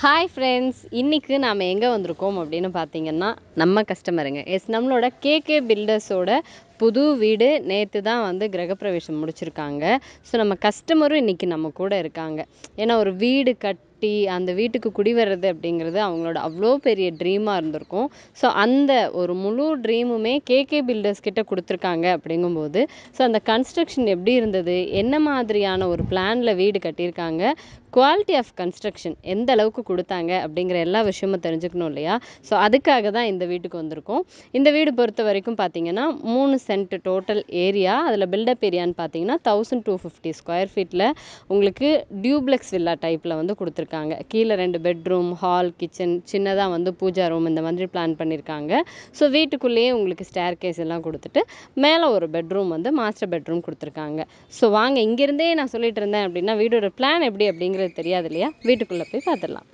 Hi friends இன்றைக்கி நாம் எங்கே வந்திருக்கோம் அப்படின்னு பார்த்தீங்கன்னா நம்ம கஸ்டமருங்க எஸ் நம்மளோட கேகே பில்டர்ஸோட புது வீடு நேற்று தான் வந்து கிரகப்பிரவேசம் முடிச்சிருக்காங்க ஸோ நம்ம கஸ்டமரும் இன்றைக்கி நம்ம கூட இருக்காங்க ஏன்னா ஒரு வீடு கட்டி அந்த வீட்டுக்கு குடி வர்றது அப்படிங்கிறது அவங்களோட அவ்வளோ பெரிய ட்ரீமாக இருந்திருக்கும் ஸோ அந்த ஒரு முழு ட்ரீமுமே கேகே பில்டர்ஸ் கிட்ட கொடுத்துருக்காங்க அப்படிங்கும்போது ஸோ அந்த கன்ஸ்ட்ரக்ஷன் எப்படி இருந்தது என்ன மாதிரியான ஒரு பிளானில் வீடு கட்டியிருக்காங்க குவாலிட்டி ஆஃப் கன்ஸ்ட்ரக்ஷன் எந்த அளவுக்கு கொடுத்தாங்க அப்படிங்கிற எல்லா விஷயமும் தெரிஞ்சுக்கணும் இல்லையா ஸோ அதுக்காக தான் இந்த வீட்டுக்கு வந்திருக்கோம் இந்த வீடு பொறுத்த வரைக்கும் பார்த்தீங்கன்னா மூணு சென்ட் டோட்டல் ஏரியா அதில் பில்டப் ஏரியான்னு பார்த்தீங்கன்னா தௌசண்ட் டூ ஃபிஃப்டி ஸ்கொயர் ஃபீட்டில் உங்களுக்கு டியூப்ளெக்ஸ் வில்லா டைப்பில் வந்து கொடுத்துருக்காங்க கீழே ரெண்டு பெட்ரூம் ஹால் கிச்சன் சின்னதாக வந்து பூஜா ரூம் இந்த மாதிரி பிளான் பண்ணியிருக்காங்க ஸோ வீட்டுக்குள்ளேயே உங்களுக்கு ஸ்டேர் கேஸ் எல்லாம் கொடுத்துட்டு மேலே ஒரு பெட்ரூம் வந்து மாஸ்டர் பெட்ரூம் கொடுத்துருக்காங்க ஸோ வாங்க இங்கேருந்தே நான் சொல்லிட்டு இருந்தேன் அப்படின்னா வீடோட பிளான் எப்படி அப்படிங்கிறது தெரியாது இல்லையா வீட்டுக்குள்ளே போய் பார்த்துடலாம்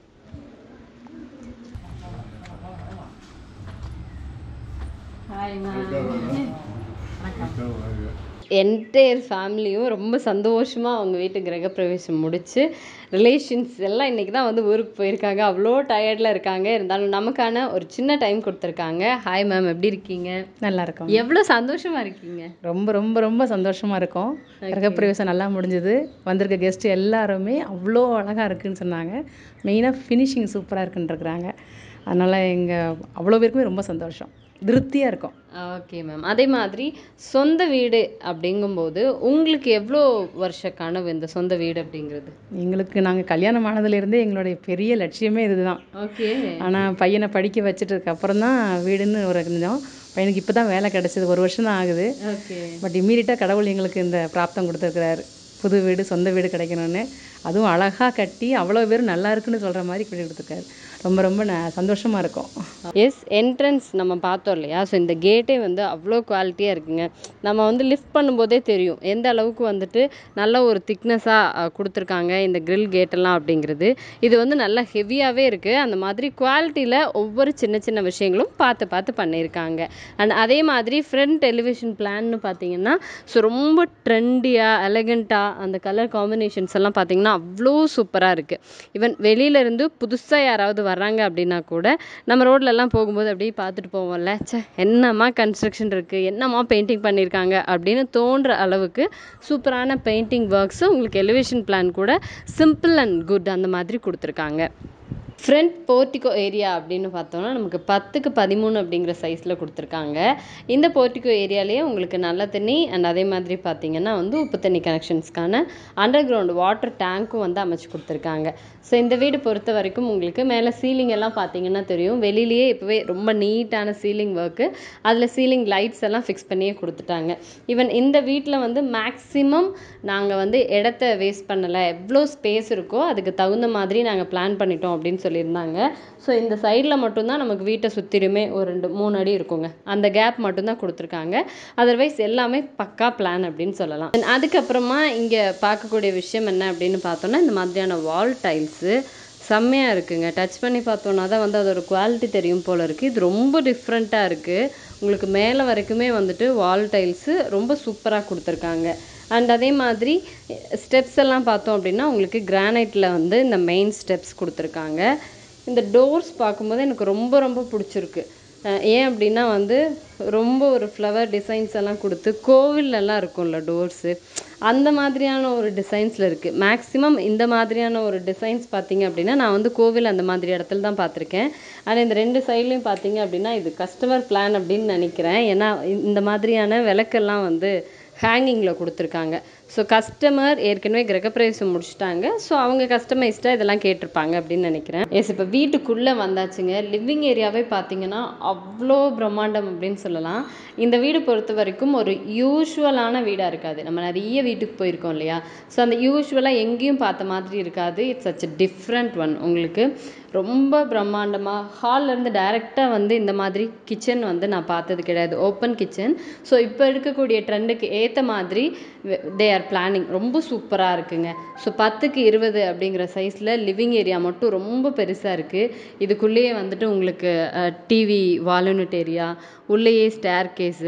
என்டையர் ஃபேமிலியும் ரொம்ப சந்தோஷமாக அவங்க வீட்டு கிரகப்பிரவேசம் முடிச்சு ரிலேஷன்ஸ் எல்லாம் இன்றைக்கி தான் வந்து ஊருக்கு போயிருக்காங்க அவ்வளோ டயர்டில் இருக்காங்க இருந்தாலும் நமக்கான ஒரு சின்ன டைம் கொடுத்துருக்காங்க ஹாய் மேம் எப்படி இருக்கீங்க நல்லா இருக்கும் எவ்வளோ சந்தோஷமாக இருக்கீங்க ரொம்ப ரொம்ப ரொம்ப சந்தோஷமா இருக்கும் கிரகப்பிரவேசம் நல்லா முடிஞ்சது வந்திருக்க கெஸ்ட் எல்லாருமே அவ்வளோ அழகா இருக்குன்னு சொன்னாங்க மெயினாக ஃபினிஷிங் சூப்பராக இருக்குன்றிருக்கிறாங்க அதனால் எங்கள் அவ்வளோ பேருக்குமே ரொம்ப சந்தோஷம் திருப்தியாக இருக்கும் ஓகே மேம் அதே மாதிரி சொந்த வீடு அப்படிங்கும்போது உங்களுக்கு எவ்வளோ வருஷ கனவு இந்த சொந்த வீடு அப்படிங்கிறது எங்களுக்கு நாங்கள் கல்யாணம் ஆனதுலேருந்தே எங்களுடைய பெரிய லட்சியமே இதுதான் ஓகே ஆனால் பையனை படிக்க வச்சுட்டதுக்கு அப்புறம் தான் வீடுன்னு ஒரு இருந்தோம் பையனுக்கு இப்போ தான் வேலை கிடச்சிது ஒரு வருஷம் தான் ஆகுது ஓகே பட் இம்மீடியட்டாக கடவுள் எங்களுக்கு இந்த பிராப்தம் கொடுத்துருக்கிறாரு புது வீடு சொந்த வீடு கிடைக்கணும்னு அதுவும் அழகாக கட்டி அவ்வளோ பேர் நல்லா இருக்குன்னு சொல்கிற மாதிரி கட்டி கொடுத்துருக்காரு ரொம்ப ரொம்ப ந சந்தோஷமாக இருக்கும் எஸ் என்ட்ரன்ஸ் நம்ம பார்த்தோம் இல்லையா ஸோ இந்த கேட்டே வந்து அவ்வளோ குவாலிட்டியாக இருக்குங்க நம்ம வந்து லிஃப்ட் பண்ணும்போதே தெரியும் எந்த அளவுக்கு வந்துட்டு நல்ல ஒரு திக்னஸாக கொடுத்துருக்காங்க இந்த grill கேட்டெல்லாம் அப்படிங்கிறது இது வந்து நல்லா ஹெவியாகவே இருக்குது அந்த மாதிரி குவாலிட்டியில் ஒவ்வொரு சின்ன சின்ன விஷயங்களும் பார்த்து பார்த்து பண்ணியிருக்காங்க அண்ட் அதே மாதிரி ஃப்ரண்ட் டெலிவிஷன் பிளான்னு பார்த்தீங்கன்னா ஸோ ரொம்ப ட்ரெண்டியாக எலகண்ட்டாக அந்த கலர் காம்பினேஷன்ஸ் எல்லாம் பார்த்தீங்கன்னா அவ்வளோ சூப்பராக இருக்குது ஈவன் வெளியிலேருந்து புதுசாக யாராவது வர்றாங்க அப்படின்னா கூட நம்ம ரோட்லலாம் போகும்போது அப்படியே பார்த்துட்டு போவோம்ல ச்சே என்னம்மா கன்ஸ்ட்ரக்ஷன் இருக்குது என்னம்மா பெயிண்டிங் பண்ணியிருக்காங்க அப்படின்னு தோன்ற அளவுக்கு சூப்பரான பெயிண்டிங் ஒர்க்ஸு உங்களுக்கு எலிவேஷன் பிளான் கூட சிம்பிள் அண்ட் குட் அந்த மாதிரி கொடுத்துருக்காங்க ஃப்ரண்ட் போர்ட்டிகோ ஏரியா அப்படின்னு பார்த்தோம்னா நமக்கு பத்துக்கு பதிமூணு அப்படிங்கிற சைஸில் கொடுத்துருக்காங்க இந்த போர்ட்டிகோ ஏரியாலேயே உங்களுக்கு நல்ல தண்ணி அண்ட் அதே மாதிரி பார்த்தீங்கன்னா வந்து உப்பு தண்ணி கனெக்ஷன்ஸ்க்கான அண்டர் கிரவுண்ட் வாட்டர் டேங்க்கும் வந்து அமைச்சு கொடுத்துருக்காங்க ஸோ இந்த வீடு பொறுத்த வரைக்கும் உங்களுக்கு மேலே சீலிங் எல்லாம் பார்த்தீங்கன்னா தெரியும் வெளியிலேயே இப்போவே ரொம்ப நீட்டான சீலிங் ஒர்க்கு அதில் சீலிங் லைட்ஸ் எல்லாம் ஃபிக்ஸ் பண்ணியே கொடுத்துட்டாங்க ஈவன் இந்த வீட்டில் வந்து மேக்ஸிமம் நாங்கள் வந்து இடத்த வேஸ்ட் பண்ணலை எவ்வளோ ஸ்பேஸ் இருக்கோ அதுக்கு தகுந்த மாதிரி நாங்கள் பிளான் பண்ணிட்டோம் அப்படின்னு சொல்லியிருந்தாங்க ஸோ இந்த சைடில் மட்டும்தான் நமக்கு வீட்டை சுற்றிலுமே ஒரு ரெண்டு மூணு அடி இருக்குங்க அந்த கேப் மட்டும்தான் கொடுத்துருக்காங்க அதர்வைஸ் எல்லாமே பக்கா பிளான் அப்படின்னு சொல்லலாம் And அதுக்கப்புறமா இங்கே பார்க்கக்கூடிய விஷயம் என்ன அப்படின்னு பார்த்தோம்னா இந்த மாதிரியான வால் டைல்ஸு செம்மையாக இருக்குங்க டச் பண்ணி பார்த்தோன்னா தான் வந்து அதோட குவாலிட்டி தெரியும் போல் இருக்குது இது ரொம்ப டிஃப்ரெண்ட்டாக இருக்குது உங்களுக்கு மேலே வரைக்குமே வந்துட்டு வால் டைல்ஸு ரொம்ப சூப்பராக கொடுத்துருக்காங்க அண்ட் அதே மாதிரி ஸ்டெப்ஸ் எல்லாம் பார்த்தோம் அப்படின்னா உங்களுக்கு கிரானைட்டில் வந்து இந்த மெயின் ஸ்டெப்ஸ் கொடுத்துருக்காங்க இந்த டோர்ஸ் பார்க்கும்போது எனக்கு ரொம்ப ரொம்ப பிடிச்சிருக்கு அஹ் ஏன் அப்படின்னா வந்து ரொம்ப ஒரு ஃப்ளவர் டிசைன்ஸ் எல்லாம் கொடுத்து கோவில்லலாம் இருக்கும்ல டோர்ஸு அந்த மாதிரியான ஒரு டிசைன்ஸில் இருக்குது மேக்ஸிமம் இந்த மாதிரியான ஒரு டிசைன்ஸ் பார்த்தீங்க அப்படின்னா நான் வந்து கோவில் அந்த மாதிரி இடத்துல தான் பார்த்துருக்கேன் ஆனால் இந்த ரெண்டு சைட்லேயும் பார்த்தீங்க அப்படின்னா இது கஸ்டமர் பிளான் அப்படின்னு நினைக்கிறேன் ஏன்னா இந்த மாதிரியான விளக்கெல்லாம் வந்து ஹேங்கிங்கில் கொடுத்துருக்காங்க ஸோ கஸ்டமர் ஏற்கனவே கிரகப்பிரவேசம் முடிச்சிட்டாங்க ஸோ அவங்க கஸ்டமைஸ்டாக இதெல்லாம் கேட்டிருப்பாங்க அப்படின்னு நினைக்கிறேன் எஸ் இப்போ வீட்டுக்குள்ளே வந்தாச்சுங்க லிவிங் ஏரியாவே பார்த்தீங்கன்னா அவ்வளோ பிரம்மாண்டம் அப்படின்னு சொல்லலாம் இந்த வீடு பொறுத்த வரைக்கும் ஒரு யூஷுவலான வீடாக இருக்காது நம்ம நிறைய வீட்டுக்கு போயிருக்கோம் இல்லையா ஸோ அந்த யூஷுவலாக எங்கேயும் பார்த்த மாதிரி இருக்காது இட்ஸ் சச் டிஃப்ரெண்ட் ஒன் உங்களுக்கு ரொம்ப பிரம்மாண்டமாக ஹால்லேருந்து டைரெக்டாக வந்து இந்த மாதிரி கிச்சன் வந்து நான் பார்த்தது கிடையாது ஓப்பன் கிச்சன் ஸோ இப்போ இருக்கக்கூடிய ட்ரெண்டுக்கு ஏற்ற மாதிரி தே ஆர் பிளானிங் ரொம்ப சூப்பராக இருக்குங்க ஸோ பத்துக்கு இருபது அப்படிங்கிற சைஸில் லிவிங் ஏரியா மட்டும் ரொம்ப பெருசாக இருக்குது இதுக்குள்ளேயே வந்துட்டு உங்களுக்கு டிவி வால்யூனிட் ஏரியா உள்ளேயே ஸ்டேர் கேஸு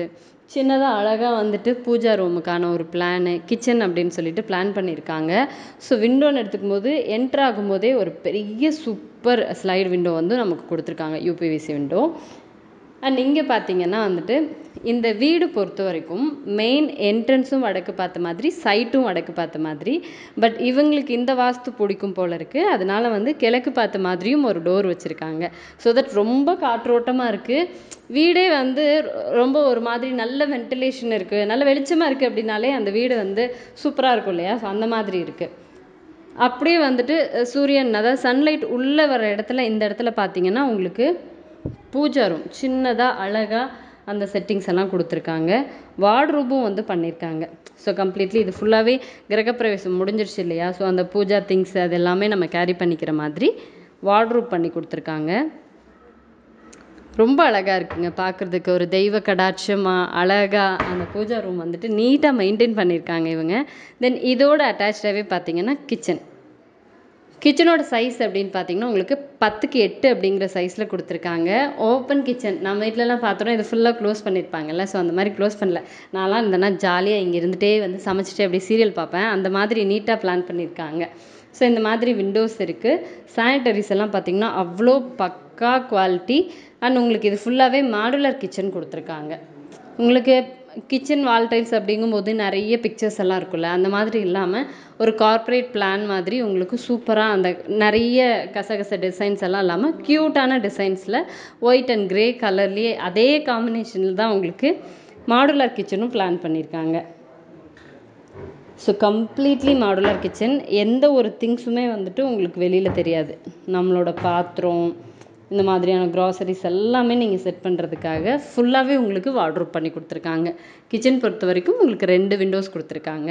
சின்னதாக அழகாக வந்துட்டு பூஜா ரூமுக்கான ஒரு பிளானு கிச்சன் அப்படின்னு சொல்லிட்டு பிளான் பண்ணியிருக்காங்க ஸோ விண்டோன்னு எடுத்துக்கும் போது என்ட்ரு ஆகும்போதே ஒரு பெரிய சூப்பர் ஸ்லைடு விண்டோ வந்து நமக்கு கொடுத்துருக்காங்க யூபிவிசி விண்டோ அண்ட் இங்கே பார்த்தீங்கன்னா வந்துட்டு இந்த வீடு பொறுத்த வரைக்கும் மெயின் என்ட்ரன்ஸும் வடக்கு பார்த்த மாதிரி சைட்டும் வடக்கு பார்த்த மாதிரி பட் இவங்களுக்கு இந்த வாஸ்து பிடிக்கும் போல இருக்குது அதனால வந்து கிழக்கு பார்த்த மாதிரியும் ஒரு டோர் வச்சுருக்காங்க ஸோ தட் ரொம்ப காற்றோட்டமாக இருக்குது வீடே வந்து ரொம்ப ஒரு மாதிரி நல்ல வென்டிலேஷன் இருக்குது நல்ல வெளிச்சமாக இருக்குது அப்படின்னாலே அந்த வீடு வந்து சூப்பராக இருக்கும் இல்லையா ஸோ அந்த மாதிரி இருக்குது அப்படியே வந்துட்டு சூரியன் அதாவது சன்லைட் உள்ளே வர இடத்துல இந்த இடத்துல பார்த்தீங்கன்னா உங்களுக்கு பூஜா ரூம் சின்னதாக அழகாக அந்த செட்டிங்ஸ் எல்லாம் கொடுத்துருக்காங்க வார்ட்ரூபும் வந்து பண்ணியிருக்காங்க ஸோ கம்ப்ளீட்லி இது ஃபுல்லாகவே கிரகப்பிரவேசம் முடிஞ்சிருச்சு இல்லையா ஸோ அந்த பூஜா திங்ஸ் அது எல்லாமே நம்ம கேரி பண்ணிக்கிற மாதிரி வார்ட்ரூப் பண்ணி கொடுத்துருக்காங்க ரொம்ப அழகாக இருக்குங்க பார்க்குறதுக்கு ஒரு தெய்வ கடாட்சமாக அழகாக அந்த பூஜா ரூம் வந்துட்டு நீட்டாக மெயின்டைன் பண்ணியிருக்காங்க இவங்க தென் இதோட அட்டாச்சாகவே பார்த்தீங்கன்னா கிச்சன் கிச்சனோட சைஸ் அப்படின்னு பார்த்தீங்கன்னா உங்களுக்கு பத்துக்கு எட்டு அப்படிங்கிற சைஸில் கொடுத்துருக்காங்க ஓப்பன் கிச்சன் நம்ம வீட்டிலலாம் பார்த்தோன்னா இது ஃபுல்லாக க்ளோஸ் பண்ணியிருப்பாங்கல்ல ஸோ அந்த மாதிரி க்ளோஸ் பண்ணல நான்லாம் இருந்தேன்னா ஜாலியாக இங்கே இருந்துகிட்டே வந்து சமைச்சிட்டு அப்படி சீரியல் பார்ப்பேன் அந்த மாதிரி நீட்டாக பிளான் பண்ணியிருக்காங்க ஸோ இந்த மாதிரி விண்டோஸ் இருக்குது சானிட்டரிஸ் எல்லாம் பார்த்தீங்கன்னா அவ்வளோ பக்கா குவாலிட்டி அண்ட் உங்களுக்கு இது ஃபுல்லாகவே மாடுலர் கிச்சன் கொடுத்துருக்காங்க உங்களுக்கு கிச்சன் வால் டைல்ஸ் அப்படிங்கும்போது நிறைய பிக்சர்ஸ் எல்லாம் இருக்குல்ல அந்த மாதிரி இல்லாமல் ஒரு கார்ப்பரேட் பிளான் மாதிரி உங்களுக்கு சூப்பராக அந்த நிறைய கசகச டிசைன்ஸ் எல்லாம் இல்லாமல் க்யூட்டான டிசைன்ஸில் ஒயிட் அண்ட் கிரே கலர்லேயே அதே காம்பினேஷனில் தான் உங்களுக்கு மாடுலர் கிச்சனும் பிளான் பண்ணியிருக்காங்க ஸோ கம்ப்ளீட்லி மாடுலர் கிச்சன் எந்த ஒரு திங்ஸுமே வந்துட்டு உங்களுக்கு வெளியில் தெரியாது நம்மளோட பாத்திரம் இந்த மாதிரியான க்ராசரிஸ் எல்லாமே நீங்கள் செட் பண்ணுறதுக்காக ஃபுல்லாகவே உங்களுக்கு வார்ட்ரோப் பண்ணி கொடுத்துருக்காங்க கிச்சன் பொறுத்த வரைக்கும் உங்களுக்கு ரெண்டு விண்டோஸ் கொடுத்துருக்காங்க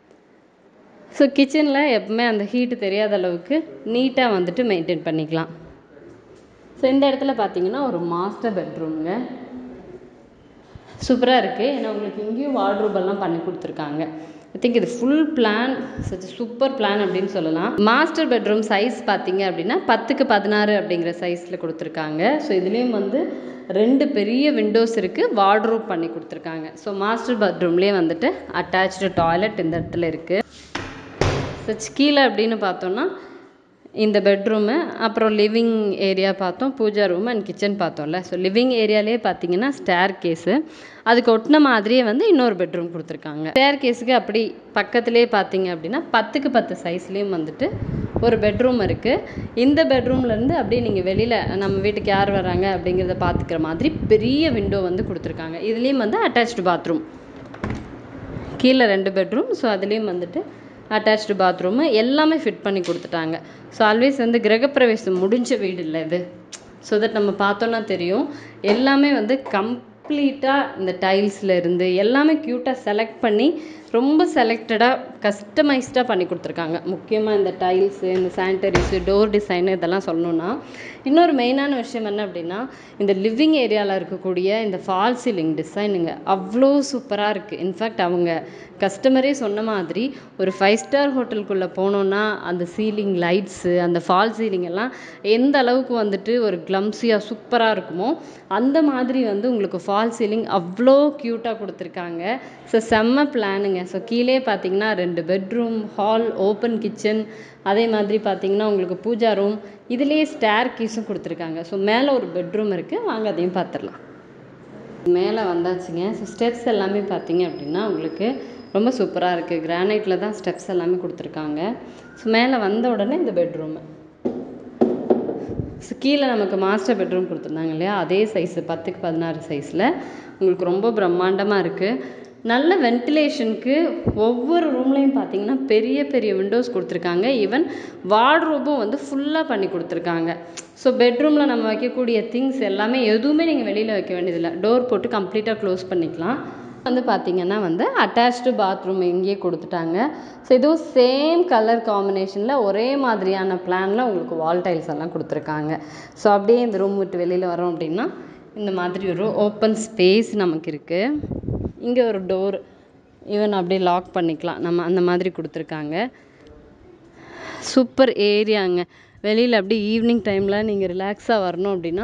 ஸோ கிச்சனில் எப்பவுமே அந்த ஹீட்டு தெரியாத அளவுக்கு நீட்டாக வந்துட்டு மெயின்டைன் பண்ணிக்கலாம் ஸோ இந்த இடத்துல பார்த்தீங்கன்னா ஒரு மாஸ்டர் பெட்ரூம்ங்க சூப்பராக இருக்குது ஏன்னா உங்களுக்கு இங்கேயும் வார்ட்ரோப் எல்லாம் பண்ணி கொடுத்துருக்காங்க ஐ திங்க் இது full plan such super plan அப்படின்னு சொல்லலாம் மாஸ்டர் பெட்ரூம் சைஸ் பார்த்தீங்க அப்படின்னா பத்துக்கு பதினாறு அப்படிங்கிற சைஸில் கொடுத்துருக்காங்க ஸோ இதுலேயும் வந்து ரெண்டு பெரிய விண்டோஸ் இருக்குது வார்ட்ரோப் பண்ணி கொடுத்துருக்காங்க ஸோ மாஸ்டர் பெட்ரூம்லேயே வந்துட்டு அட்டாச்சு டாய்லெட் இந்த இடத்துல இருக்குது சச் கீழே அப்படின்னு பார்த்தோன்னா இந்த பெட்ரூமு அப்புறம் லிவிங் ஏரியா பார்த்தோம் பூஜா ரூம் அண்ட் கிச்சன் பார்த்தோம்ல ஸோ லிவிங் ஏரியாலே பார்த்தீங்கன்னா ஸ்டேர் கேஸு அதுக்கு ஒட்டின மாதிரியே வந்து இன்னொரு பெட்ரூம் கொடுத்துருக்காங்க ஸ்டேர் கேஸுக்கு அப்படி பக்கத்துலேயே பார்த்தீங்க அப்படின்னா பத்துக்கு பத்து சைஸ்லேயும் வந்துட்டு ஒரு பெட்ரூம் இருக்குது இந்த பெட்ரூம்லேருந்து அப்படியே நீங்கள் வெளியில் நம்ம வீட்டுக்கு யார் வராங்க அப்படிங்கிறத பார்த்துக்கிற மாதிரி பெரிய விண்டோ வந்து கொடுத்துருக்காங்க இதுலேயும் வந்து அட்டாச்டு பாத்ரூம் கீழே ரெண்டு பெட்ரூம் ஸோ அதுலேயும் வந்துட்டு அட்டாச்டு பாத்ரூமு எல்லாமே ஃபிட் பண்ணி கொடுத்துட்டாங்க ஸோ ஆல்வேஸ் வந்து கிரகப்பிரவேசம் முடிஞ்ச வீடு இல்லை இது ஸோ தட் நம்ம பார்த்தோன்னா தெரியும் எல்லாமே வந்து கம்ப்ளீட்டாக இந்த டைல்ஸில் இருந்து எல்லாமே க்யூட்டாக செலக்ட் பண்ணி ரொம்ப செலக்டடாக கஸ்டமைஸ்டாக பண்ணி கொடுத்துருக்காங்க முக்கியமாக இந்த டைல்ஸு இந்த சானிட்டரிஸு டோர் டிசைனு இதெல்லாம் சொல்லணுன்னா இன்னொரு மெயினான விஷயம் என்ன அப்படின்னா இந்த லிவிங் ஏரியாவில் இருக்கக்கூடிய இந்த ஃபால் சீலிங் டிசைனுங்க அவ்வளோ சூப்பராக இருக்குது இன்ஃபேக்ட் அவங்க கஸ்டமரே சொன்ன மாதிரி ஒரு ஃபைவ் ஸ்டார் ஹோட்டலுக்குள்ளே போனோன்னா அந்த சீலிங் லைட்ஸு அந்த ஃபால் சீலிங் எல்லாம் எந்த அளவுக்கு வந்துட்டு ஒரு க்ளம்ஸியாக சூப்பராக இருக்குமோ அந்த மாதிரி வந்து உங்களுக்கு ஃபால் சீலிங் அவ்வளோ க்யூட்டாக கொடுத்துருக்காங்க ஸோ செம்ம பிளானுங்க ஸோ கீழே பார்த்தீங்கன்னா ரெண்டு பெட்ரூம் ஹால் ஓப்பன் கிச்சன் அதே மாதிரி பார்த்தீங்கன்னா உங்களுக்கு பூஜா ரூம் இதுலேயே ஸ்டேர் கீஸும் கொடுத்துருக்காங்க ஸோ மேலே ஒரு பெட்ரூம் இருக்குது வாங்க அதையும் பார்த்துடலாம் மேலே வந்தாச்சுங்க ஸோ ஸ்டெப்ஸ் எல்லாமே பார்த்தீங்க அப்படின்னா உங்களுக்கு ரொம்ப சூப்பராக இருக்குது கிரானைட்டில் தான் ஸ்டெப்ஸ் எல்லாமே கொடுத்துருக்காங்க ஸோ மேலே வந்த உடனே இந்த பெட்ரூமு ஸோ கீழே நமக்கு மாஸ்டர் பெட்ரூம் கொடுத்துருந்தாங்க இல்லையா அதே சைஸு பத்துக்கு பதினாறு சைஸில் உங்களுக்கு ரொம்ப பிரம்மாண்டமாக இருக்குது நல்ல வென்டிலேஷனுக்கு ஒவ்வொரு ரூம்லேயும் பார்த்தீங்கன்னா பெரிய பெரிய விண்டோஸ் கொடுத்துருக்காங்க ஈவன் வார்ட்ரோபும் வந்து ஃபுல்லாக பண்ணி கொடுத்துருக்காங்க ஸோ பெட்ரூமில் நம்ம வைக்கக்கூடிய திங்ஸ் எல்லாமே எதுவுமே நீங்கள் வெளியில் வைக்க வேண்டியதில்லை டோர் போட்டு கம்ப்ளீட்டாக க்ளோஸ் பண்ணிக்கலாம் வந்து பார்த்தீங்கன்னா வந்து அட்டாச்டு பாத்ரூம் இங்கேயே கொடுத்துட்டாங்க ஸோ இதுவும் சேம் கலர் காம்பினேஷனில் ஒரே மாதிரியான பிளானில் உங்களுக்கு வால் டைல்ஸ் எல்லாம் கொடுத்துருக்காங்க ஸோ அப்படியே இந்த ரூம் விட்டு வெளியில் வரோம் அப்படின்னா இந்த மாதிரி ஒரு ஓப்பன் ஸ்பேஸ் நமக்கு இருக்குது இங்கே ஒரு டோர் ஈவன் அப்படியே லாக் பண்ணிக்கலாம் நம்ம அந்த மாதிரி கொடுத்துருக்காங்க சூப்பர் ஏரியாங்க வெளியில் அப்படியே ஈவினிங் டைமில் நீங்கள் ரிலாக்ஸாக வரணும் அப்படின்னா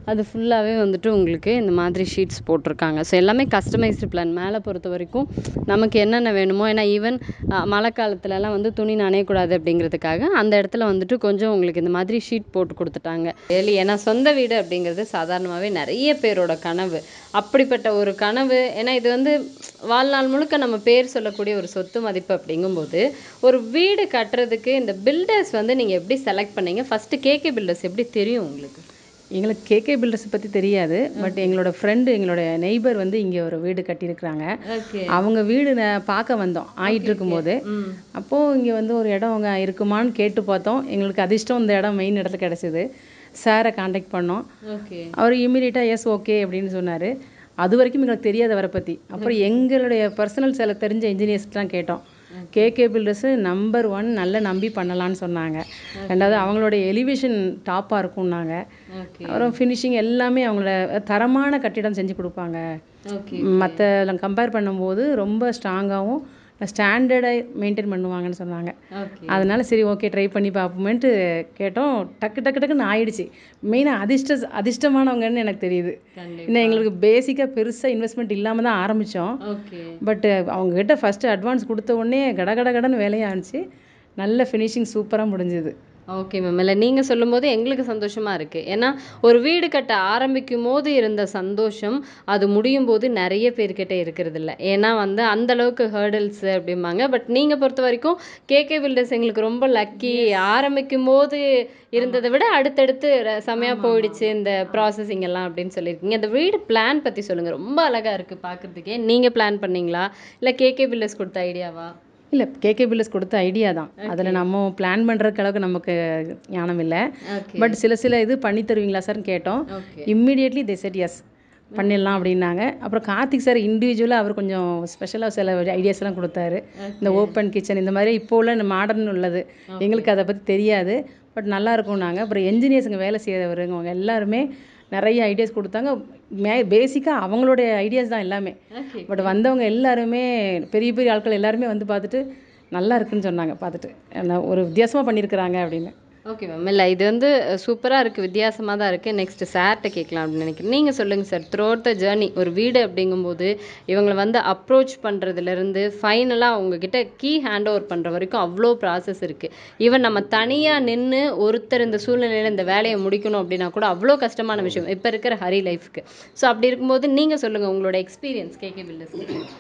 அது ஃபுல்லாகவே வந்துட்டு உங்களுக்கு இந்த மாதிரி ஷீட்ஸ் போட்டிருக்காங்க ஸோ எல்லாமே கஸ்டமைஸ்டு பிளான் மேலே பொறுத்த வரைக்கும் நமக்கு என்னென்ன வேணுமோ ஏன்னா ஈவன் மழை காலத்துலலாம் வந்து துணி நனையக்கூடாது அப்படிங்கிறதுக்காக அந்த இடத்துல வந்துட்டு கொஞ்சம் உங்களுக்கு இந்த மாதிரி ஷீட் போட்டு கொடுத்துட்டாங்க ஏலி ஏன்னா சொந்த வீடு அப்படிங்கிறது சாதாரணமாகவே நிறைய பேரோட கனவு அப்படிப்பட்ட ஒரு கனவு ஏன்னா இது வந்து வாழ்நாள் முழுக்க நம்ம பேர் சொல்லக்கூடிய ஒரு சொத்து மதிப்பு அப்படிங்கும்போது ஒரு வீடு கட்டுறதுக்கு இந்த பில்டர்ஸ் வந்து நீங்கள் எப்படி செலக்ட் பண்ணீங்க ஃபஸ்ட்டு கேகே பில்டர்ஸ் எப்படி தெரியும் உங்களுக்கு எங்களுக்கு கேகே பில்டர்ஸ் பற்றி தெரியாது பட் எங்களோட ஃப்ரெண்டு எங்களோட நெய்பர் வந்து இங்கே ஒரு வீடு கட்டியிருக்கிறாங்க ஓகே அவங்க வீடு நான் பார்க்க வந்தோம் ஆயிட்டு இருக்கும்போது ம் அப்போது இங்கே வந்து ஒரு இடம் அங்கே இருக்குமான்னு கேட்டு பார்த்தோம் எங்களுக்கு அதிர்ஷ்டம் இந்த இடம் மெயின் இடத்துல கிடச்சிது சாரை காண்டாக்ட் பண்ணோம் ஓகே அவர் இமீடியட்டாக எஸ் ஓகே அப்படின்னு சொன்னார் அது வரைக்கும் எங்களுக்கு தெரியாது அவரை பற்றி அப்புறம் எங்களுடைய பர்சனல் சில தெரிஞ்ச இன்ஜினியர்ஸ்லாம் கேட்டோம் கேகே பில்டர்ஸு நம்பர் ஒன் நல்ல நம்பி பண்ணலான்னு சொன்னாங்க ரெண்டாவது அவங்களோட எலிவேஷன் டாப்பாக இருக்கும்னாங்க ஓகே அப்புறம் ஃபினிஷிங் எல்லாமே அவங்கள தரமான கட்டிடம் செஞ்சு கொடுப்பாங்க ஓகே மற்ற கம்பேர் பண்ணும்போது ரொம்ப ஸ்ட்ராங்காகவும் ஸ்டாண்டர்டாக மெயின்டைன் பண்ணுவாங்கன்னு சொன்னாங்க ஓகே அதனால சரி ஓகே ட்ரை பண்ணி பார்ப்போமேன்ட்டு கேட்டோம் டக்கு டக்கு டக்குன்னு ஆயிடுச்சு மெயினாக அதிர்ஷ்ட அதிர்ஷ்டமானவங்கன்னு எனக்கு தெரியுது கண்டிப்பா இன்னும் எங்களுக்கு பேசிக்காக பெருசாக இன்வெஸ்ட்மெண்ட் இல்லாமல் தான் ஆரம்பித்தோம் ஓகே பட் அவங்ககிட்ட ஃபஸ்ட்டு அட்வான்ஸ் கொடுத்த உடனே கட கட கடன்னு வேலையாகிடுச்சு நல்ல ஃபினிஷிங் சூப்பராக முடிஞ்சுது ஓகே மேம் இல்லை நீங்கள் சொல்லும்போது எங்களுக்கு சந்தோஷமா இருக்கு ஏன்னா ஒரு வீடு கட்ட ஆரம்பிக்கும் போது இருந்த சந்தோஷம் அது முடியும் போது நிறைய பேர்கிட்ட இருக்கிறது இல்ல ஏன்னா வந்து அந்த அளவுக்கு ஹேர்டல்ஸ் அப்படிம்பாங்க பட் நீங்கள் பொறுத்த வரைக்கும் கேகே பில்டர்ஸ் எங்களுக்கு ரொம்ப லக்கி ஆரம்பிக்கும் போது இருந்ததை விட அடுத்தடுத்து ர- செமையா போயிடுச்சு இந்த ப்ராசஸிங் எல்லாம் அப்படின்னு சொல்லியிருக்கீங்க இந்த வீடு பிளான் பத்தி சொல்லுங்க ரொம்ப அழகா இருக்கு பார்க்கறதுக்கே நீங்க பிளான் பண்ணீங்களா இல்ல கேகே பில்டர்ஸ் கொடுத்த ஐடியாவா இல்லை கேகே பில்லஸ் கொடுத்த ஐடியா தான் அதில் நம்ம பிளான் பண்ணுறதுக்கு அளவுக்கு நமக்கு ஞானம் இல்லை ஓகே பட் சில சில இது பண்ணி தருவீங்களா சார்னு கேட்டோம் okay immediately they said yes பண்ணிடலாம் அப்படின்னாங்க அப்புறம் கார்த்திக் சார் இண்டிவிஜுவலாக அவர் கொஞ்சம் ஸ்பெஷலாக சில ஐடியாஸ் எல்லாம் கொடுத்தாரு இந்த ஓப்பன் கிச்சன் இந்த மாதிரி இப்போ உள்ள இந்த மாடர்ன் உள்ளது எங்களுக்கு அதை பற்றி தெரியாது பட் நல்லா இருக்கும்னாங்க அப்புறம் என்ஜினியர்ஸுங்க வேலை செய்கிறவருங்க அவங்க எல்லாருமே நிறைய ஐடியாஸ் கொடுத்தாங்க மே பேசிக்காக அவங்களுடைய ஐடியாஸ் தான் எல்லாமே ஓகே பட் வந்தவங்க எல்லாருமே பெரிய பெரிய ஆட்கள் எல்லாருமே வந்து பார்த்துட்டு நல்லா இருக்குன்னு சொன்னாங்க பார்த்துட்டு என்ன ஒரு வித்தியாசமாக பண்ணியிருக்கிறாங்க அப்படின்னு ஓகே மேம் இல்லை இது வந்து சூப்பராக இருக்குது வித்தியாசமாக தான் இருக்குது நெக்ஸ்ட் சார்கிட்ட கேட்கலாம் அப்படின்னு நினைக்கிறேன் நீங்கள் சொல்லுங்கள் சார் த்ரூ த ஜேர்னி ஒரு வீடு அப்படிங்கும்போது இவங்களை வந்து அப்ரோச் பண்ணுறதுலேருந்து ஃபைனலாக உங்ககிட்ட கீ ஹேண்ட் ஓவர் பண்ணுற வரைக்கும் அவ்வளோ ப்ராசஸ் இருக்குது ஈவன் நம்ம தனியாக நின்று ஒருத்தர் இந்த சூழ்நிலையில் இந்த வேலையை முடிக்கணும் அப்படின்னா கூட அவ்வளோ கஷ்டமான விஷயம் இப்போ இருக்கிற ஹரி லைஃப்க்கு ஸோ அப்படி இருக்கும்போது நீங்கள் சொல்லுங்கள் உங்களோட எக்ஸ்பீரியன்ஸ் கேகே பில்டர்ஸ்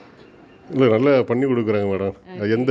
இல்லை நல்லா பண்ணி கொடுக்குறாங்க மேடம் எந்த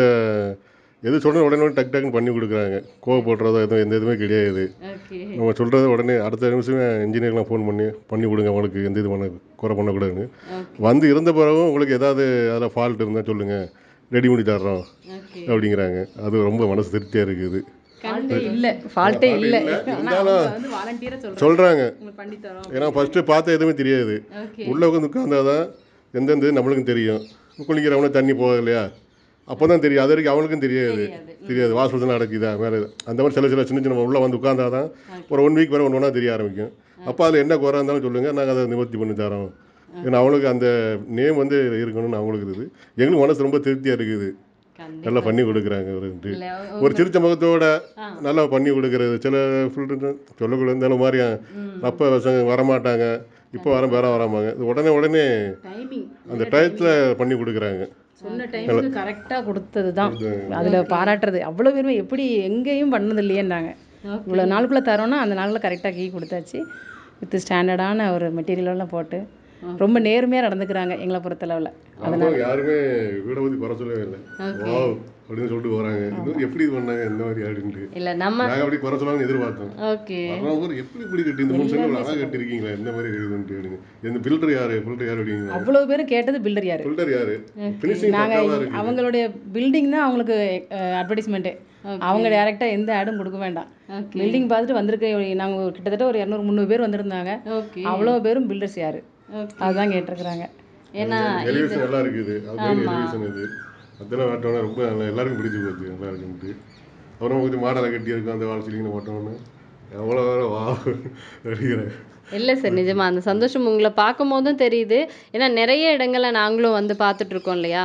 எது சொன்ன உடனே டக் டக்குன்னு பண்ணி கொடுக்குறாங்க கோவப்படுறதோ எதுவும் எந்த இதுவுமே கிடையாது ஓகே நம்ம சொல்கிறத உடனே அடுத்த நிமிஷமே இன்ஜினியர்லாம் ஃபோன் பண்ணி பண்ணி கொடுங்க அவங்களுக்கு எந்த இது பண்ண குறை பண்ணக்கூடாதுன்னு வந்து இருந்த பிறகும் உங்களுக்கு ஏதாவது அதில் ஃபால்ட் இருந்தால் சொல்லுங்கள் ரெடி பண்ணி தர்றோம் ஓகே அப்படிங்கிறாங்க அது ரொம்ப மனசு திருப்தியாக இருக்குது ஃபால்ட்டே இல்லை ஃபால்ட்டே இல்லை இல்லை. ஆனால் இருந்தாலும் அவங்க வந்து வாலண்டியராக சொல்கிறாங்க சொல்கிறாங்க உங்களுக்கு பண்ணி தரோம் ஏன்னா ஃபஸ்ட்டு பார்த்த எதுவுமே தெரியாது ஓகே உள்ளே உட்காந்து உட்காந்தா தான் எந்தெந்த இது நம்மளுக்கும் தெரியும் குளிக்கிறவன தண்ணி போகுது இல்லையா அப்போ தான் தெரியும் அது வரைக்கும் அவனுக்கும் தெரியாது தெரியாது வாசல் நடக்குதா மேலே அந்த மாதிரி சில சில சின்ன சின்ன உள்ளே வந்து உட்காந்தா தான் ஒரு ஒன் வீக் வரை ஒன்று ஒன்றா தெரிய ஆரம்பிக்கும் அப்போ அதில் என்ன குறை இருந்தாலும் சொல்லுங்கள் நாங்கள் அதை நிவர்த்தி பண்ணி தரோம் ஏன்னா அவனுக்கு அந்த நேம் வந்து இருக்கணும்னு அவங்களுக்கு இருக்குது எங்களுக்கு மனசு ரொம்ப திருப்தியாக இருக்குது கண்டிப்பா. நல்லா பண்ணி கொடுக்குறாங்க அவருக்கு இல்ல, ஒரு சிரிச்ச முகத்தோட நல்லா பண்ணி கொடுக்கறது சில ஃபில்டர் சொல்லக்கூடாது இருந்தாலும் மாதிரியா அப்போ பசங்க வரமாட்டாங்க இப்போ வர வேற வராமாங்க இது உடனே உடனே டைமிங் அந்த டயத்தில் பண்ணி கொடுக்குறாங்க சொன்ன டைமுக்கு கரெக்டாக கொடுத்தது தான் அதில் பாராட்டுறது அவ்வளோ பேருமே எப்படி எங்கேயும் பண்ணது இல்லையேன்றாங்க இவ்வளோ நாளுக்குள்ளே தரோன்னா அந்த நாளில் கரெக்டாக கீ கொடுத்தாச்சு வித் ஸ்டாண்டர்டான ஒரு மெட்டீரியலெல்லாம் போட்டு ரொம்ப நேர்மையாக நடந்துக்கிறாங்க எங்களை பொறுத்தளவில் அவங்க யாருமே வீடை பற்றி குறை சொல்லவே இல்லை வாவ் அப்படின்னு சொல்லிட்டு போகிறாங்க இன்னும் எப்படி இது பண்ணாங்க இந்த மாதிரி அப்படின்ட்டு இல்ல நம்ம நாங்கள் அப்படி குறை சொல்லாங்கன்னு எதிர்பார்த்தோம் ஓகே வர்றவங்க எப்படி இப்படி கட்டி இந்த மூணு செங்கல் அழகாக கட்டிருக்கீங்களா இந்த மாதிரி இருக்குதுன்ட்டு அப்படின்னு இந்த பில்டர் யாரு பில்டர் யார் அப்படிங்க அவ்வளோ பேரும் கேட்டது பில்டர் யார் பில்டர் யாரு ஃபினிஷிங் நாங்கள் பக்காவாக இருக்கு அவங்களுடைய பில்டிங் தான் அவங்களுக்கு அட்வர்டைஸ்மெண்ட்டே அவங்க டேரெக்டாக எந்த ஆடும் கொடுக்க வேண்டாம் பில்டிங் பார்த்துட்டு வந்திருக்க நாங்கள் கிட்டத்தட்ட ஒரு இரநூறு முந்நூறு பேர் வந்திருந்தாங்க ஓகே அவ்வளோ பேரும் பில்டர்ஸ் யார் அதுதான் கேட்டிருக்கிறாங்க ஏன்னா எலிவேஷன் நல்லா இருக்குது அது மெயின் எலிவேஷன் இது அதெல்லாம் வேட்டோன்னா ரொம்ப நல்லா எல்லாருக்கும் பிடிச்சி போச்சு நல்லா இருக்குன்ட்டு அப்புறம் கொஞ்சம் மாடலை கட்டி இருக்கும் அந்த வால் சீலிங்கில் போட்டோன்னு எவ்வளோ வேற வா அடிக்கிறேன் இல்லை சார் நிஜமா அந்த சந்தோஷம் உங்களை பார்க்கும் போதும் தெரியுது ஏன்னா நிறைய இடங்கள்ல நாங்களும் வந்து பார்த்துட்டு இருக்கோம் இல்லையா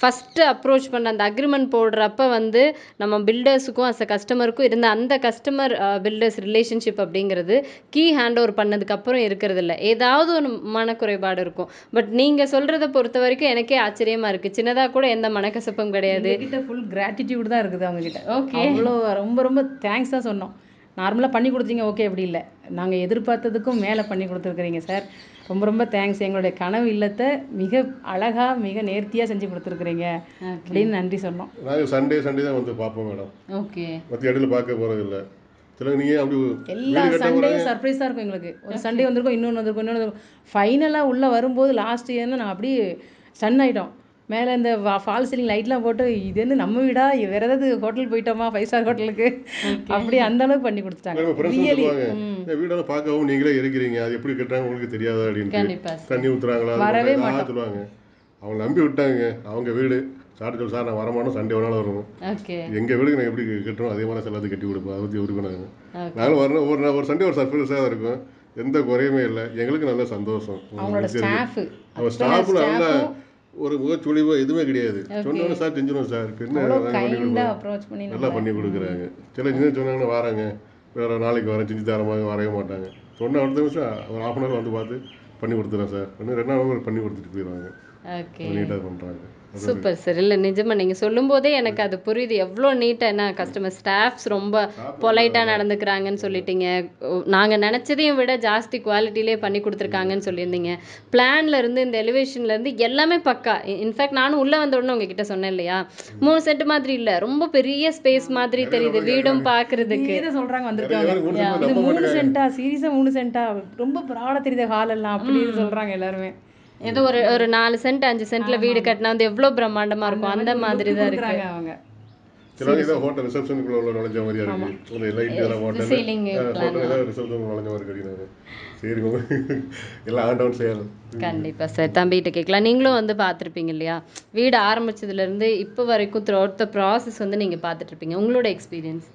ஃபஸ்ட்டு அப்ரோச் பண்ண அந்த அக்ரிமெண்ட் போடுறப்ப வந்து நம்ம பில்டர்ஸுக்கும் அஸ் அ கஸ்டமருக்கும் இருந்த அந்த கஸ்டமர் பில்டர்ஸ் ரிலேஷன்ஷிப் அப்படிங்கிறது கீ ஹேண்ட் ஓவர் பண்ணதுக்கப்புறம் இருக்கிறது இல்லை ஏதாவது ஒரு மனக்குறைபாடு இருக்கும் பட் நீங்கள் சொல்கிறத பொறுத்த வரைக்கும் எனக்கே ஆச்சரியமாக இருக்குது சின்னதாக கூட எந்த மனக்கசப்பும் கிடையாது கிட்ட ஃபுல் கிராட்டிடியூட் தான் இருக்குது அவங்க கிட்ட ஓகே அவ்வளோ ரொம்ப ரொம்ப தேங்க்ஸ் தான் சொன்னோம் நார்மலாக பண்ணி கொடுத்தீங்க ஓகே அப்படி இல்லை நாங்கள் எதிர்பார்த்ததுக்கும் மேலே பண்ணி கொடுத்துருக்குறீங்க சார் ரொம்ப ரொம்ப தேங்க்ஸ் எங்களுடைய கனவு இல்லத்தை மிக அழகா மிக நேர்த்தியாக செஞ்சு கொடுத்துருக்குறீங்க அப்படின்னு நன்றி சொன்னோம் நாங்கள் சண்டே சண்டே தான் வந்து பார்ப்போம் மேடம் ஓகே மற்ற இடையில பார்க்க போகிறது இல்லை சில நீங்கள் அப்படி எல்லா வீடு கட்ட சண்டேயும் சர்ப்ரைஸாக இருக்கும் எங்களுக்கு ஒரு சண்டே வந்திருக்கும் இன்னொன்று வந்திருக்கும் இன்னொன்று வந்திருக்கும் ஃபைனலாக உள்ளே வரும்போது லாஸ்ட் இயர்னு நான் அப்படியே ஸ்டன் ஆகிட்டோம் மேலே இந்த ஃபால் சீலிங் லைட்லாம் போட்டு இது என்ன நம்ம வீடா வேற ஏதாவது ஹோட்டல் போயிட்டோமா ஃபைவ் ஸ்டார் ஹோட்டலுக்கு அப்படி அந்த அளவுக்கு பண்ணி கொடுத்துட்டாங்க நம்ம ஃப்ரெண்ட்ஸ் ரியலி சொல்லுவாங்க "இந்த வீடெல்லாம் பார்க்கவும் நீங்களே இருக்கிறீங்க அது எப்படி கட்டுறாங்க உங்களுக்கு தெரியாதா அப்படின்ட்டு கண்டிப்பா தண்ணி ஊற்றுறாங்களா வரவே ஏதாவது சொல்லுவாங்க அவங்க நம்பி விட்டாங்க அவங்க வீடு சார் சொல்லி சார் நான் வரமாட்டோம் சண்டே வேணாலும் வரணும் ஓகே எங்கள் வீடுக்கு நான் எப்படி கட்டுறோம் அதே மாதிரி எல்லாத்தையும் கட்டி கொடுப்போம் அதை பற்றி இவருக்கு நாங்கள் நாங்களும் வரணும் ஒரு நா- ஒரு சண்டே ஒரு சர்ப்ரைஸாக தான் இருக்கும் எந்த குறையுமே இல்லை எங்களுக்கு நல்ல சந்தோஷம் அவங்களோட ஸ்டாஃபு நம்ம ஸ்டாஃப் நல்லா ஒரு முகச்சுழிவோ எதுவுமே கிடையாது சொன்னோன்னு சார் செஞ்சிடும் சார் இப்போ என்ன அவ்வளோ நாங்க பண்ணி கைண்டாக கொடுப்போம். அப்ரோச் பண்ணி நல்லா பண்ணி கொடுக்குறாங்க சில இன்னும் சொன்னாங்கன்னா வராங்க வேறு நாளைக்கு வரேன் செஞ்சு தரமாக வரவே மாட்டாங்க சொன்ன அடுத்த நிமிஷம் ஒரு ஹாஃப் அன் ஹவர் வந்து பார்த்து பண்ணி கொடுத்துறேன் சார் இன்னும் ரெண்டு நாள் பண்ணி கொடுத்துட்டு போயிடுவாங்க ஓகே நீட்டாக பண்ணுறாங்க சூப்பர் சார் இல்லை நிஜமா நீங்கள் சொல்லும்போதே எனக்கு அது புரியுது எவ்வளோ நீட்டாக என்ன கஸ்டமர் ஸ்டாஃப்ஸ் ரொம்ப பொலைட்டாக நடந்துக்கிறாங்கன்னு சொல்லிட்டீங்க நாங்கள் நினச்சதையும் விட ஜாஸ்தி குவாலிட்டிலே பண்ணி கொடுத்துருக்காங்கன்னு சொல்லியிருந்தீங்க பிளான்ல இருந்து இந்த எலிவேஷன்ல இருந்து எல்லாமே பக்கா இன்ஃபேக்ட் நானும் உள்ளே வந்த உடனே உங்ககிட்ட சொன்னேன் இல்லையா மூணு செட் மாதிரி இல்லை ரொம்ப பெரிய ஸ்பேஸ் மாதிரி தெரியுது வீடும் பார்க்கறதுக்கு இதே தான் சொல்றாங்க நிறைய வந்திருக்காங்க பேர் மூணு இது நம்ப மூணு சென்டா சீரியஸா மூணு சென்டா ரொம்ப ப்ராடா தெரியுது ஹால் எல்லாம் அப்படின்னு சொல்றாங்க எல்லாருமே ஏதோ ஒரு ஒரு நாலு சென்ட் அஞ்சு சென்ட்ல வீடு கட்டினா வந்து எவ்வளோ பிரம்மாண்டமா இருக்கும் அந்த மாதிரி தான் இருக்கு கொடுக்குறாங்க அவங்க சிலவங்க ஏதோ ஹோட்டல் ரிசப்ஷனுக்குள்ள உள்ள நுழைஞ்ச மாதிரியா இருக்கு ஒரு லைட் எல்லாம் ஹோட்டல் ceiling ஹோட்டல் ஏதாவது ரிசப்ஷன் நுழைஞ்ச மாதிரி கட்டினாங்க சரி உங்க- எல்லாம் ஆண்டவன் செய்யலாம் கண்டிப்பா சார் தம்பிகிட்ட கேட்கலாம் நீங்களும் வந்து பார்த்துருப்பீங்க இல்லையா வீடு ஆரம்பிச்சதுல இருந்து இப்போ வரைக்கும் த்ரூ அவுட் த ப்ராசஸ் வந்து நீங்க பார்த்துட்டு இருப்பீங்க உங்களோட எக்ஸ்பீரியன்ஸ்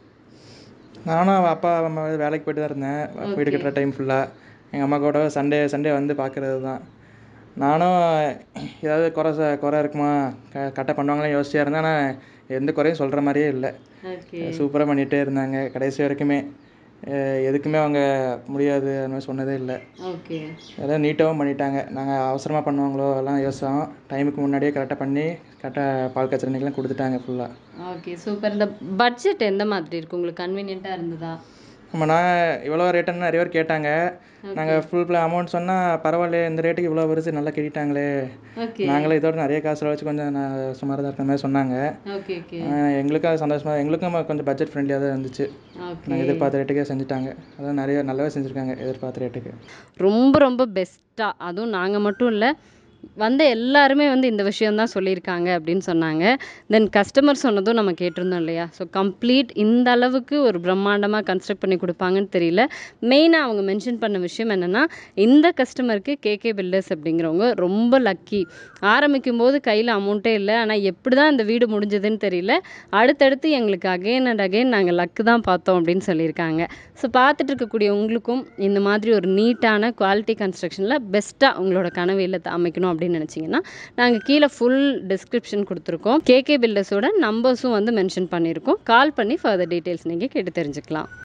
நானும் அப்பா அம்மா வேலைக்கு போயிட்டு தான் இருந்தேன் வீடு கட்டுற டைம் ஃபுல்லாக எங்கள் அம்மா கூட சண்டே சண்டே வந்து பார்க்குறது தான் நானும் ஏதாவது குறை ச- குறை இருக்குமா க கரெக்டாக பண்ணுவாங்களே யோசிச்சா இருந்தேன் ஆனால் எந்த குறையும் சொல்கிற மாதிரியே இல்லை ஓகே சூப்பராக பண்ணிகிட்டே இருந்தாங்க கடைசி வரைக்குமே அஹ் எதுக்குமே அவங்க முடியாது அந்த மாதிரி சொன்னதே இல்லை ஓகே எல்லாம் நீட்டாகவும் பண்ணிட்டாங்க நாங்கள் அவசரமாக பண்ணுவாங்களோ எல்லாம் யோசிச்சோம் டைமுக்கு முன்னாடியே கரெக்டாக பண்ணி கரெக்டாக பால் கச்சரணிக்கெலாம் கொடுத்துட்டாங்க ஃபுல்லாக ஓகே சூப்பர் இந்த பட்ஜெட் எந்த மாதிரி இருக்கு உங்களுக்கு கன்வீனியன்ட்டா இருந்ததா ஆமாம் நான் இவ்வளோ ரேட்டுன்னு நிறைய பேர் கேட்டாங்க நாங்கள் ஃபுல் பிளே அமௌண்ட் சொன்னால் பரவாயில்லையே இந்த ரேட்டுக்கு இவ்வளோ வருது நல்லா கேட்டாங்களே ஓகே நாங்களே இதோட நிறைய காசு வச்சு கொஞ்சம் நான் சுமாராக தான் இருக்கிற மாதிரி சொன்னாங்க ஓகே ஓகே ஆஹ் எங்களுக்கும் அது சந்தோஷமா எங்களுக்கும் கொஞ்சம் பட்ஜெட் ஃப்ரெண்ட்லியாக தான் இருந்துச்சு ஓகே நாங்கள் எதிர்பார்த்த ரேட்டுக்கே செஞ்சுட்டாங்க அதான் நிறைய நல்லாவே செஞ்சுருக்காங்க எதிர்பார்த்த ரேட்டுக்கு ரொம்ப ரொம்ப பெஸ்ட்டாக அதுவும் நாங்கள் மட்டும் இல்லை வந்த எல்லாருமே வந்து இந்த விஷயம் தான் சொல்லியிருக்காங்க அப்படின்னு சொன்னாங்க தென் கஸ்டமர் சொன்னதும் நம்ம கேட்டிருந்தோம் இல்லையா ஸோ கம்ப்ளீட் இந்த அளவுக்கு ஒரு பிரம்மாண்டமாக கன்ஸ்ட்ரக்ட் பண்ணி கொடுப்பாங்கன்னு தெரியல மெயினாக அவங்க மென்ஷன் பண்ண விஷயம் என்னென்னா இந்த கஸ்டமருக்கு கேகே பில்டர்ஸ் அப்படிங்கிறவங்க ரொம்ப லக்கி ஆரம்பிக்கும் போது கையில் அமௌண்ட்டே இல்லை ஆனால் எப்படி தான் இந்த வீடு முடிஞ்சதுன்னு தெரியல அடுத்தடுத்து எங்களுக்கு அகைன் அண்ட் அகைன் நாங்கள் லக்கு தான் பார்த்தோம் அப்படின்னு சொல்லியிருக்காங்க ஸோ பார்த்துட்டு இருக்கக்கூடிய உங்களுக்கும் இந்த மாதிரி ஒரு நீட்டான குவாலிட்டி கன்ஸ்ட்ரக்ஷனில் பெஸ்ட்டாக உங்களோட கனவு இல்லத்தை அமைக்கணும் அப்படின்னு நினச்சிங்கன்னா நாங்கள் கீழே ஃபுல் டிஸ்கிரிப்ஷன் கொடுத்துருக்கோம் கேகே பில்டர்ஸோட நம்பர்ஸும் வந்து மென்ஷன் பண்ணியிருக்கோம் கால் பண்ணி ஃபர்தர் டீட்டெயில்ஸ் நீங்கள் கேட்டு தெரிஞ்சுக்கலாம்